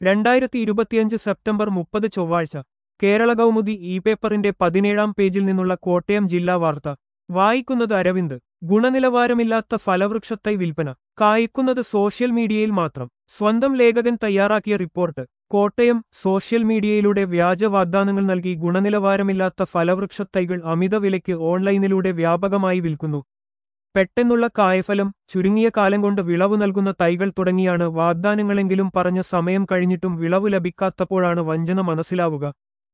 രണ്ടായിരത്തി ഇരുപത്തിയഞ്ച് സെപ്റ്റംബർ മുപ്പത് ചൊവ്വാഴ്ച കേരള കൗമുദി ഇ പേപ്പറിന്റെ പതിനേഴാം പേജിൽ നിന്നുള്ള കോട്ടയം ജില്ലാ വാർത്ത വായിക്കുന്നത് അരവിന്ദ് ഗുണനിലവാരമില്ലാത്ത ഫലവൃക്ഷത്തൈ വിൽപ്പന കായ്ക്കുന്നത് സോഷ്യൽ മീഡിയയിൽ മാത്രം സ്വന്തം ലേഖകൻ തയ്യാറാക്കിയ റിപ്പോർട്ട് കോട്ടയം സോഷ്യൽ മീഡിയയിലൂടെ വ്യാജ വാഗ്ദാനങ്ങൾ നൽകി ഗുണനിലവാരമില്ലാത്ത ഫലവൃക്ഷത്തൈകൾ അമിത വിലയ്ക്ക് ഓൺലൈനിലൂടെ വ്യാപകമായി വിൽക്കുന്നു പെട്ടെന്നുള്ള കായഫലം ചുരുങ്ങിയ കാലം കൊണ്ട് വിളവ് നൽകുന്ന തൈകൾ തുടങ്ങിയാണ് വാഗ്ദാനങ്ങളെങ്കിലും പറഞ്ഞ സമയം കഴിഞ്ഞിട്ടും വിളവ് ലഭിക്കാത്തപ്പോഴാണ് വഞ്ചന മനസ്സിലാവുക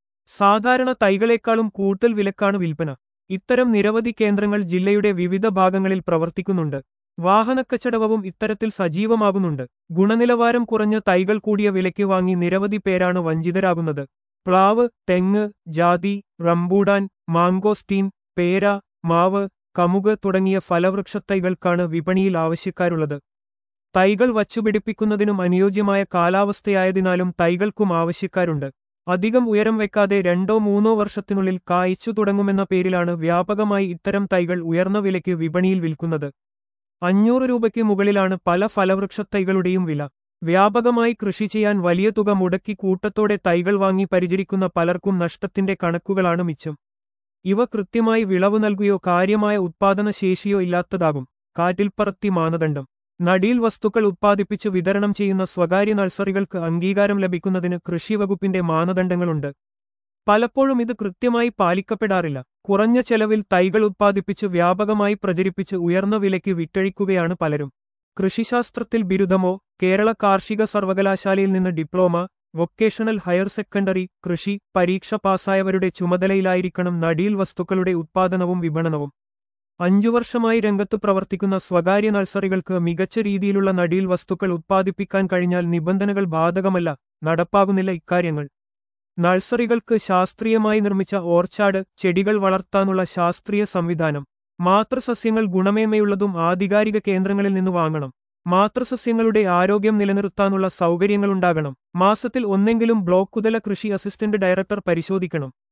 സാധാരണ തൈകളെക്കാളും കൂടുതൽ വിലക്കാണ് വിൽപ്പന ഇത്തരം നിരവധി കേന്ദ്രങ്ങൾ ജില്ലയുടെ വിവിധ ഭാഗങ്ങളിൽ പ്രവർത്തിക്കുന്നുണ്ട് വാഹനക്കച്ചടവവും ഇത്തരത്തിൽ സജീവമാകുന്നുണ്ട് ഗുണനിലവാരം കുറഞ്ഞ തൈകൾ കൂടിയ വിലയ്ക്ക് വാങ്ങി നിരവധി പേരാണ് വഞ്ചിതരാകുന്നത് പ്ലാവ് തെങ്ങ് ജാതി റംബൂഡാൻ മാങ്കോസ്റ്റീൻ പേര മാവ് കമുക് തുടങ്ങിയ ഫലവൃക്ഷത്തൈകൾക്കാണ് വിപണിയിൽ ആവശ്യക്കാരുള്ളത് തൈകൾ വച്ചുപിടിപ്പിക്കുന്നതിനും അനുയോജ്യമായ കാലാവസ്ഥയായതിനാലും തൈകൾക്കും ആവശ്യക്കാരുണ്ട് അധികം ഉയരം വെക്കാതെ രണ്ടോ മൂന്നോ വർഷത്തിനുള്ളിൽ കായ്ച്ചു തുടങ്ങുമെന്ന പേരിലാണ് വ്യാപകമായി ഇത്തരം തൈകൾ ഉയർന്ന വിലയ്ക്ക് വിപണിയിൽ വിൽക്കുന്നത് അഞ്ഞൂറ് രൂപയ്ക്ക് മുകളിലാണ് പല ഫലവൃക്ഷത്തൈകളുടെയും വില വ്യാപകമായി കൃഷി ചെയ്യാൻ വലിയ തുക മുടക്കി കൂട്ടത്തോടെ തൈകൾ വാങ്ങി പരിചരിക്കുന്ന പലർക്കും നഷ്ടത്തിന്റെ കണക്കുകളാണ് മിച്ചം ഇവ കൃത്യമായി വിളവ് നൽകുകയോ കാര്യമായ ഉത്പാദനശേഷിയോ ഇല്ലാത്തതാകും കാറ്റിൽ പറത്തി മാനദണ്ഡം നടീൽ വസ്തുക്കൾ ഉത്പാദിപ്പിച്ച് വിതരണം ചെയ്യുന്ന സ്വകാര്യ നഴ്സറികൾക്ക് അംഗീകാരം ലഭിക്കുന്നതിന് കൃഷിവകുപ്പിന്റെ മാനദണ്ഡങ്ങളുണ്ട് പലപ്പോഴും ഇത് കൃത്യമായി പാലിക്കപ്പെടാറില്ല കുറഞ്ഞ ചെലവിൽ തൈകൾ ഉത്പാദിപ്പിച്ച് വ്യാപകമായി പ്രചരിപ്പിച്ച് ഉയർന്ന വിലയ്ക്ക് വിറ്റഴിക്കുകയാണ് പലരും കൃഷിശാസ്ത്രത്തിൽ ബിരുദമോ കേരള കാർഷിക സർവകലാശാലയിൽ നിന്ന് ഡിപ്ലോമ വൊക്കേഷണൽ ഹയർ സെക്കൻഡറി കൃഷി പരീക്ഷ പാസ്സായവരുടെ ചുമതലയിലായിരിക്കണം നടീൽ വസ്തുക്കളുടെ ഉത്പാദനവും വിപണനവും അഞ്ചു വർഷമായി രംഗത്ത് പ്രവർത്തിക്കുന്ന സ്വകാര്യ നഴ്സറികൾക്ക് മികച്ച രീതിയിലുള്ള നടീൽ വസ്തുക്കൾ ഉത്പാദിപ്പിക്കാൻ കഴിഞ്ഞാൽ നിബന്ധനകൾ ബാധകമല്ല നടപ്പാകുന്നില്ല ഇക്കാര്യങ്ങൾ നഴ്സറികൾക്ക് ശാസ്ത്രീയമായി നിർമ്മിച്ച ഓർച്ചാഡ് ചെടികൾ വളർത്താനുള്ള ശാസ്ത്രീയ സംവിധാനം മാതൃസസ്യങ്ങൾ ഗുണമേന്മയുള്ളതും ആധികാരിക കേന്ദ്രങ്ങളിൽ നിന്ന് വാങ്ങണം മാതൃസസ്യങ്ങളുടെ ആരോഗ്യം നിലനിർത്താനുള്ള സൗകര്യങ്ങളുണ്ടാകണം മാസത്തിൽ ഒന്നെങ്കിലും ബ്ലോക്കുതല കൃഷി അസിസ്റ്റന്റ് ഡയറക്ടർ പരിശോധിക്കണം